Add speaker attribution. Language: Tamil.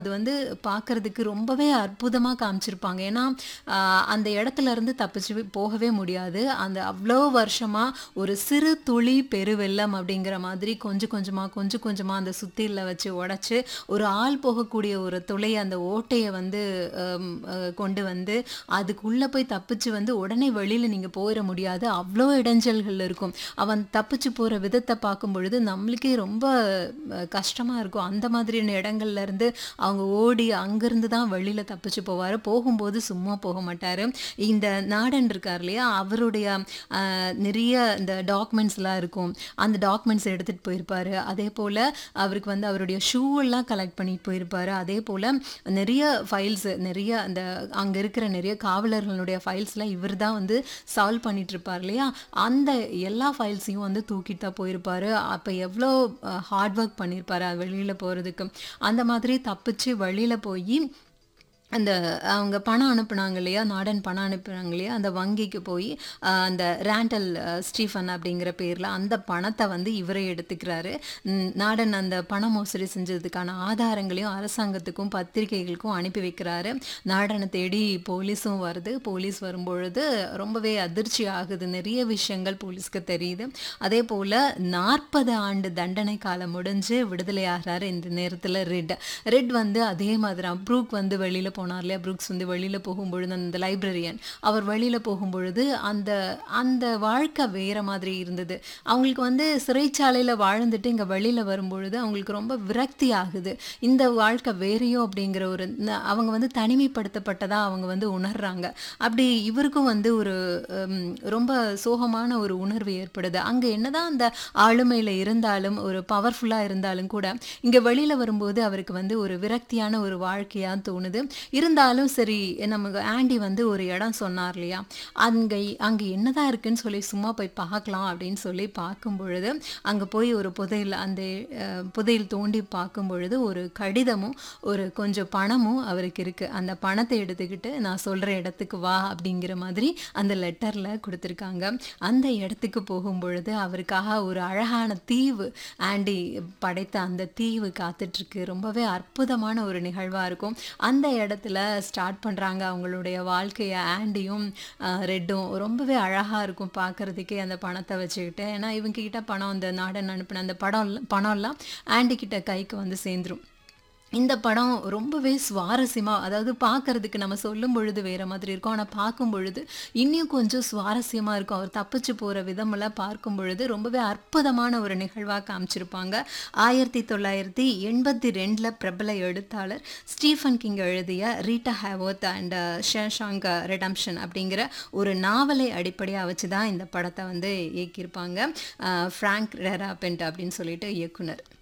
Speaker 1: அது வந்து பார்க்கறதுக்கு ரொம்பவே அற்புதமா காமிச்சிருப்பாங்க. ஏன்னா, அ அந்த இடத்துல இருந்து தப்பிச்சு போகவே முடியாது. அந்த அவ்ளோ வருஷமா ஒரு சிறு துளி பெருவெள்ளம் அப்படிங்கிற மாதிரி கொஞ்சம் கொஞ்சமா, கொஞ்சம் கொஞ்சமா அந்த சுத்தியல்ல வச்சு உடைச்சு, ஒரு ஆள் போகக்கூடிய ஒரு துளைய அந்த ஓட்டைய வந்து அம் அ கொண்டு வந்து, அதுக்குள்ள போய் தப்பிச்சு வந்து உடனே வெளியில நீங்க போயிற முடியாது. அவ்ளோ இடைஞ்சல்கள் இருக்கும். அவன் தப்பிச்சு போற விதத்த பார்க்கும்பொழுது, நம்மளுக்கே ரொம்ப அ கஷ்டமா இருக்கும். அந்த மாதிரியான இடங்கள்ல இருந்து அவங்க ஓடி அங்கருந்து தான் வெளியில தப்பிச்சு போவாரு. போகும்போது சும்மா போக மாட்டாரு. இந்த நாடன் இருக்கார் இல்லையா? அவருடைய அ நிறைய இந்த டாக்குமெண்ட்ஸ்லாம் இருக்கும். அந்த டாக்குமெண்ட்ஸ் எடுத்துட்டு போயிருப்பாரு. அதேபோல அவருக்கு வந்து அவருடைய ஷூ எல்லாம் கலெக்ட் பண்ணிட்டு போயிருப்பாரு. அதேபோல நிறைய ஃபைல்ஸ் நிறைய அந்த அங்க இருக்கிற நிறைய காவலர்களுடைய ஃபைல்ஸ்லாம் இவர் தான் வந்து சால்வ் பண்ணிட்டு இருப்பார் இல்லையா? அந்த எல்லா ஃபைல்ஸையும் வந்து தூக்கிட்டு தான் போயிருப்பாரு. அப்ப எவ்ளோ அ ஹார்ட் ஒர்க் பண்ணியிருப்பாரு வெளியில போறதுக்கு. அந்த மாதிரி தப்பிச்சு வெளியில போயி, அந்த அவங்க பணம் அனுப்புனாங்க இல்லையா? நாடன் பணம் அனுப்புனாங்க இல்லையா? அந்த வங்கிக்கு போயி, அ அந்த ராண்டல் ஸ்டீஃபன் அப்படிங்கிற பேர்ல அந்த பணத்த வந்து இவரே எடுத்துக்கிறாரு. ம் நாடன் அந்த பண மோசடி செஞ்சதுக்கான ஆதாரங்களையும் அரசாங்கத்துக்கும், பத்திரிகைகளுக்கும் அனுப்பி வைக்கிறாரு. நாடன தேடி போலீஸும் வருது. போலீஸ் வரும்பொழுது ரொம்பவே அதிர்ச்சி ஆகுது. நிறைய விஷயங்கள் போலீஸ்க்கு தெரியுது. அதேபோல 40 ஆண்டு தண்டனை காலம் முடிஞ்சு விடுதலை ஆகுறாரு இந்த நேரத்துல ரெட். ரெட் வந்து அதே மாதிரி தான் ப்ரூக் வந்து வெளியில போனார் இல்லையா? ப்ரூக்ஸ் வந்து வெளியில போகும்பொழுது அந்த லைப்ரரியன். அவர் வெளியில போகும்பொழுது அந்த அந்த வாழ்க்கை வேற மாதிரி இருந்தது. அவங்களுக்கு வந்து சிறைச்சாலையில வாழ்ந்துட்டு இங்க வெளியில வரும்பொழுது அவங்களுக்கு ரொம்ப விரக்தி ஆகுது. இந்த வாழ்க்கை வேறையோ அப்படிங்கிற ஒரு ந அவங்க வந்து தனிமைப்படுத்தப்பட்டதா அவங்க வந்து உணர்றாங்க. அப்படி இவருக்கும் வந்து ஒரு ம் ரொம்ப சோகமான ஒரு உணர்வு ஏற்படுது. அங்க என்னதான் அந்த ஆளுமையில இருந்தாலும், ஒரு பவர்ஃபுல்லா இருந்தாலும் கூட, இங்க வெளியில வரும்போது அவருக்கு வந்து ஒரு விரக்தியான ஒரு வாழ்க்கையா தோணுது. இருந்தாலும் சரி நமக்கு ஆண்டி வந்து ஒரு இடம் சொன்னார் இல்லையா? அங்க அங்க என்னதான் இருக்குன்னு சொல்லி சும்மா போய் பார்க்கலாம் அப்படின்னு சொல்லி பார்க்கும்பொழுது, அங்க போய் ஒரு புதையல் அந்த அ புதையல் தோண்டி பார்க்கும்பொழுது, ஒரு கடிதமும், ஒரு கொஞ்சம் பணமும் அவருக்கு இருக்கு. அந்த பணத்த எடுத்துக்கிட்டு நான் சொல்ற இடத்துக்கு வா அப்படிங்கிற மாதிரி அந்த லெட்டர்ல குடுத்துருக்காங்க. அந்த இடத்துக்கு போகும்பொழுது அவருக்காக ஒரு அழகான தீவு ஆண்டி படைத்த அந்த தீவு காத்துட்ருக்கு. ரொம்பவே அற்புதமான ஒரு நிகழ்வா இருக்கும். அந்த இடத்துல ஸ்டார்ட் பண்றாங்க அவங்களுடைய வாழ்க்கைய ஆண்டியும், அ ரெட்டும். ரொம்பவே அழகா இருக்கும் பார்க்கறதுக்கே அந்த பணத்த வச்சுக்கிட்டு. ஏன்னா இவங்க கிட்ட பணம் அந்த நாடன் அனுப்புன அந்த படம் பணம்லாம் ஆண்டி கிட்ட கைக்கு வந்து சேர்ந்துரும். இந்த படம் ரொம்பவே சுவாரஸ்யமா அதாவது பார்க்கறதுக்கு நம்ம சொல்லும்பொழுது வேற மாதிரி இருக்கும். ஆனா பார்க்கும்பொழுது இன்னும் கொஞ்சம் சுவாரஸ்யமா இருக்கும். அவர் தப்பிச்சு போற விதமெல்லாம் பார்க்கும்பொழுது ரொம்பவே அற்புதமான ஒரு நிகழ்வா காமிச்சிருப்பாங்க. 1982ல பிரபல எழுத்தாளர் ஸ்டீஃபன் கிங் எழுதிய Rita Hayworth and Shawshank Redemption அப்படிங்கிற ஒரு நாவலை அடிப்படையா வச்சு தான் இந்த படத்த வந்து இயக்கியிருப்பாங்க. அ ஃபிராங்க் ரெராபென்ட் அப்படின்னு சொல்லிட்டு இயக்குனர்.